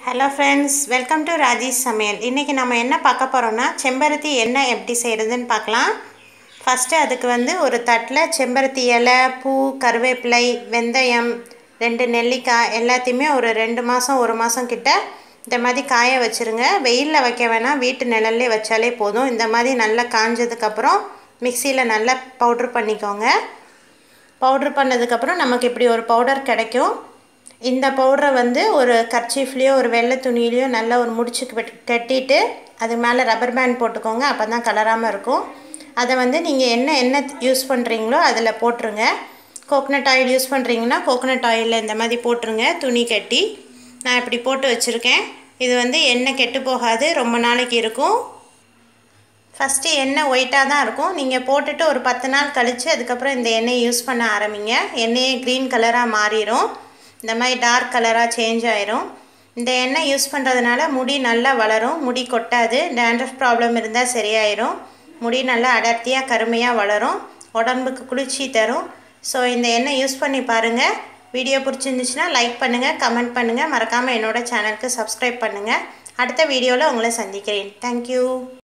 hello friends welcome to Rajesh சமையல் இன்றைக்கி நம்ம என்ன பார்க்க போகிறோன்னா செம்பருத்தி எண்ணெய் எப்படி செய்கிறதுன்னு பார்க்கலாம் ஃபஸ்ட்டு அதுக்கு வந்து ஒரு தட்டில் செம்பருத்தி இலை பூ கருவேப்பிலை வெந்தயம் ரெண்டு நெல்லிக்காய் எல்லாத்தையுமே ஒரு ரெண்டு மாதம் ஒரு மாதம் கிட்ட இந்த மாதிரி காய வச்சுருங்க வெயிலில் வைக்க வேணாம் வீட்டு நிழல்லே வச்சாலே போதும் இந்த மாதிரி நல்லா காஞ்சதுக்கப்புறம் மிக்சியில் நல்லா பவுட்ரு பண்ணிக்கோங்க பவுட்ரு பண்ணதுக்கப்புறம் நமக்கு இப்படி ஒரு பவுடர் கிடைக்கும் இந்த பவுடரை வந்து ஒரு கர்ச்சீஃப்லேயோ ஒரு வெள்ளை துணியிலையோ நல்லா ஒரு முடிச்சுக்கு கட்டிட்டு அது மேலே ரப்பர் பேண்ட் போட்டுக்கோங்க அப்போ தான் கலராமல் இருக்கும் அதை வந்து நீங்கள் என்ன எண்ணெய் யூஸ் பண்ணுறீங்களோ அதில் போட்டுருங்க கோகனட் ஆயில் யூஸ் பண்ணுறீங்கன்னா கோகனட் ஆயிலில் இந்த மாதிரி போட்டுருங்க துணி கட்டி நான் இப்படி போட்டு வச்சுருக்கேன் இது வந்து எண்ணெய் கெட்டு போகாது ரொம்ப நாளைக்கு இருக்கும் ஃபஸ்ட்டு எண்ணெய் ஒயிட்டாக தான் இருக்கும் நீங்கள் போட்டுட்டு ஒரு பத்து நாள் கழித்து அதுக்கப்புறம் இந்த எண்ணெயை யூஸ் பண்ண ஆரம்பிங்க எண்ணெயே க்ரீன் கலராக மாறிடும் இந்த மாதிரி டார்க் கலராக சேஞ்ச் ஆயிரும் இந்த எண்ணெய் யூஸ் பண்ணுறதுனால முடி நல்லா வளரும் முடி கொட்டாது டேண்ட்ரஃப் ப்ராப்ளம் இருந்தால் சரியாயிரும் முடி நல்லா அடர்த்தியாக கருமையாக வளரும் உடம்புக்கு குளிர்ச்சி தரும் ஸோ இந்த எண்ணெய் யூஸ் பண்ணி பாருங்கள் வீடியோ பிடிச்சிருந்துச்சுன்னா லைக் பண்ணுங்கள் கமெண்ட் பண்ணுங்கள் மறக்காமல் என்னோடய சேனலுக்கு சப்ஸ்கிரைப் பண்ணுங்கள் அடுத்த வீடியோவில் உங்களை சந்திக்கிறேன் தேங்க்யூ